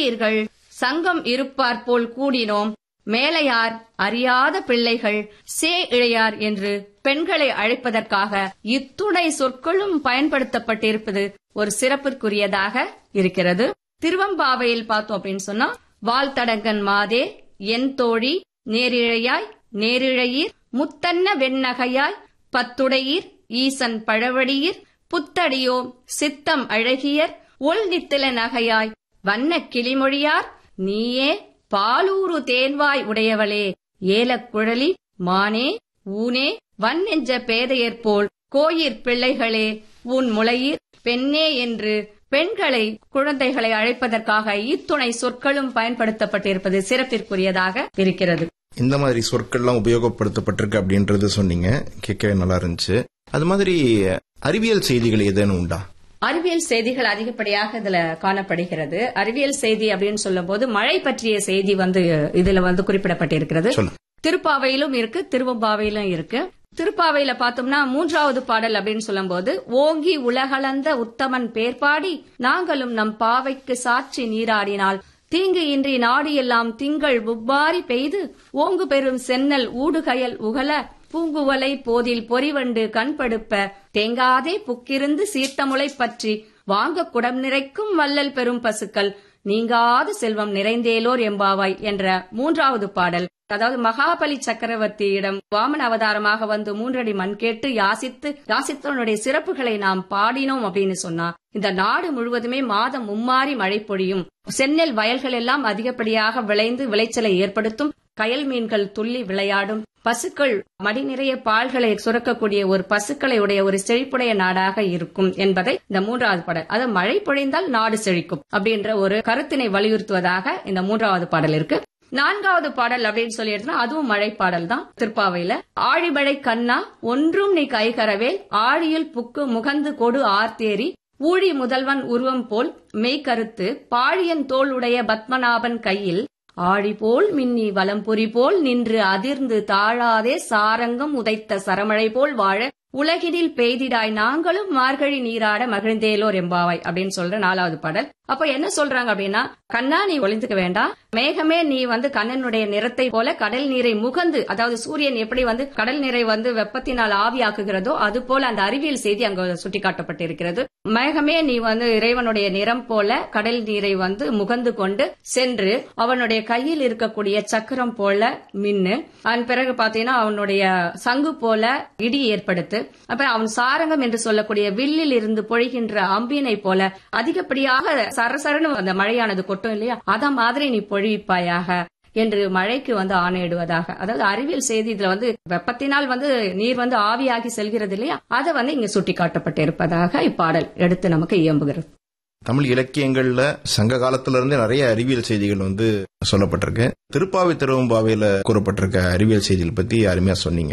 வாரீர்கள் சங்கம் இருப்பார் போல் கூடினோம் மேலையார் அறியாத பிள்ளைகள் சே இழையார் என்று பெண்களை அழைப்பதற்காக இத்துணை சொற்களும் பயன்படுத்தப்பட்டிருப்பது ஒரு சிறப்பிற்குரியதாக இருக்கிறது திருவம்பாவையில் பார்த்தோம் அப்படின்னு சொன்னா வால்தடங்கன் மாதே என் தோழி நேரிழையாய் நேரிழையீர் முத்தன்ன வெண்ணகையாய் பத்துடையீர் ஈசன் பழவடியீர் புத்தடியோ சித்தம் அழகியர் ஒல் நித்தில நகையாய் வண்ண கிளிமொழியார் நீயே பாலூரு தேன்வாய் உடையவளே ஏலக்குழலி மானே ஊனே வன் நெஞ்ச பேதையர் போல் கோயிற் பிள்ளைகளே உன் முளையீர் பெண்ணே என்று பெண்களை குழந்தைகளை அழைப்பதற்காக இத்துணை சொற்களும் பயன்படுத்தப்பட்டிருப்பது சிறப்பிற்குரியதாக இருக்கிறது இந்த மாதிரி சொற்கள்லாம் உபயோகப்படுத்தப்பட்டிருக்கு அப்படின்றது சொன்னீங்க கேட்கவே நல்லா இருந்துச்சு அது மாதிரி அறிவியல் செய்திகள் ஏதேனும் உண்டா அறிவியல் செய்திகள் அதிகப்படியாக இதுல காணப்படுகிறது அறிவியல் செய்தி அப்படின்னு சொல்லும் போது மழை பற்றிய செய்தி வந்து இதுல வந்து குறிப்பிடப்பட்டிருக்கிறது சொல்லு திருப்பாவையிலும் இருக்கு திருவம்பாவையிலும் இருக்கு திருப்பாவையில பார்த்தோம்னா மூன்றாவது பாடல் அப்படின்னு சொல்லும்போது ஓங்கி உலகளந்த உத்தமன் பேர்பாடி நாங்களும் நம் பாவைக்கு சாட்சி நீராடினால் தீங்கு இன்றி நாடு எல்லாம் திங்கள் உப்பாரி பெய்து ஓங்கு பெறும் சென்னல் ஊடுகயல் உகல பூங்குவலை போதில் பொறிவண்டு கண்படுப்ப தேங்காதே புக்கிருந்து சீர்த்தமுளை பற்றி வாங்க குடம் நிறைக்கும் வள்ளல் பெரும் பசுக்கள் நீங்காத செல்வம் நிறைந்தேலோர் எம்பாவாய் என்ற மூன்றாவது பாடல் அதாவது மகாபலி சக்கரவர்த்தியிடம் வாமன அவதாரமாக வந்து மூன்றடி மண் கேட்டு யாசித்து யாசித்தவனுடைய சிறப்புகளை நாம் பாடினோம் அப்படின்னு சொன்னா இந்த நாடு முழுவதுமே மாதம் மும்மாறி மழை பொழியும் செந்நெல் வயல்கள் எல்லாம் அதிகப்படியாக விளைந்து விளைச்சலை ஏற்படுத்தும் கயல் மீன்கள் துள்ளி விளையாடும் பசுக்கள் மடி நிறைய பால்களை சுரக்கக்கூடிய ஒரு பசுக்களை உடைய ஒரு செழிப்புடைய நாடாக இருக்கும் என்பதை இந்த மூன்றாவது பாடல் அது மழை பொழிந்தால் நாடு செழிக்கும் அப்படின்ற ஒரு கருத்தினை வலியுறுத்துவதாக இந்த மூன்றாவது பாடல் இருக்கு நான்காவது பாடல் அப்படின்னு சொல்லி எடுத்தா அதுவும் மழை பாடல் தான் திருப்பாவையில ஆழிமழை கண்ணா ஒன்றும் நீ கைகரவேல் ஆழியில் புக்கு முகந்து கொடு ஆர்த்தேரி ஊழி முதல்வன் உருவம் போல் மெய்கருத்து பாழியன் தோல் உடைய பத்மநாபன் கையில் ஆழி போல் மின்னி வலம்புரி போல் நின்று அதிர்ந்து தாழாதே சாரங்கம் உதைத்த சரமழை போல் வாழ உலகினில் பெய்திடாய் நாங்களும் மார்கழி நீராட மகிழ்ந்தேலோர் எம்பாவாய் அப்படின்னு சொல்ற நாலாவது பாடல் அப்ப என்ன சொல்றாங்க அப்படின்னா கண்ணா நீ ஒளிந்துக்க வேண்டாம் மேகமே நீ வந்து கண்ணனுடைய நிறத்தை போல கடல் நீரை முகந்து அதாவது சூரியன் எப்படி வந்து கடல் நீரை வந்து வெப்பத்தினால் ஆவியாக்குகிறதோ அது போல அந்த அறிவியல் செய்தி அங்க சுட்டிக்காட்டப்பட்டிருக்கிறது மேகமே நீ வந்து இறைவனுடைய நிறம் போல கடல் நீரை வந்து முகந்து கொண்டு சென்று அவனுடைய கையில் இருக்கக்கூடிய சக்கரம் போல மின்னு அதன் பிறகு பாத்தீங்கன்னா அவனுடைய சங்கு போல இடி ஏற்படுத்து அப்புறம் அவன் சாரங்கம் என்று சொல்லக்கூடிய வில்லில் இருந்து பொழிகின்ற அம்பினை போல அதிகப்படியாக சரசரன்னு அந்த மழையானது கொட்டும் இல்லையா அத மாதிரி நீ பொழிப்பாயாக என்று மழைக்கு வந்து ஆணையிடுவதாக அதாவது அறிவியல் செய்தி இதுல வந்து வெப்பத்தினால் வந்து நீர் வந்து ஆவியாகி செல்கிறது இல்லையா அதை வந்து இங்க சுட்டிக்காட்டப்பட்டிருப்பதாக இப்பாடல் எடுத்து நமக்கு இயம்புகிறது தமிழ் இலக்கியங்கள்ல சங்க காலத்துல இருந்தே நிறைய அறிவியல் செய்திகள் வந்து சொல்லப்பட்டிருக்கு திருப்பாவை திருவம்பாவையில கூறப்பட்டிருக்க அறிவியல் செய்திகள் பத்தி அருமையா சொன்னீங்க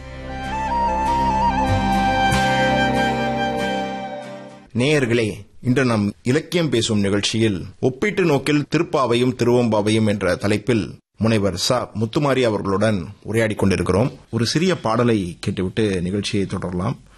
நேயர்களே இன்று நாம் இலக்கியம் பேசும் நிகழ்ச்சியில் ஒப்பீட்டு நோக்கில் திருப்பாவையும் திருவம்பாவையும் என்ற தலைப்பில் முனைவர் ச முத்துமாரி அவர்களுடன் உரையாடி கொண்டிருக்கிறோம் ஒரு சிறிய பாடலை கேட்டுவிட்டு நிகழ்ச்சியை தொடரலாம்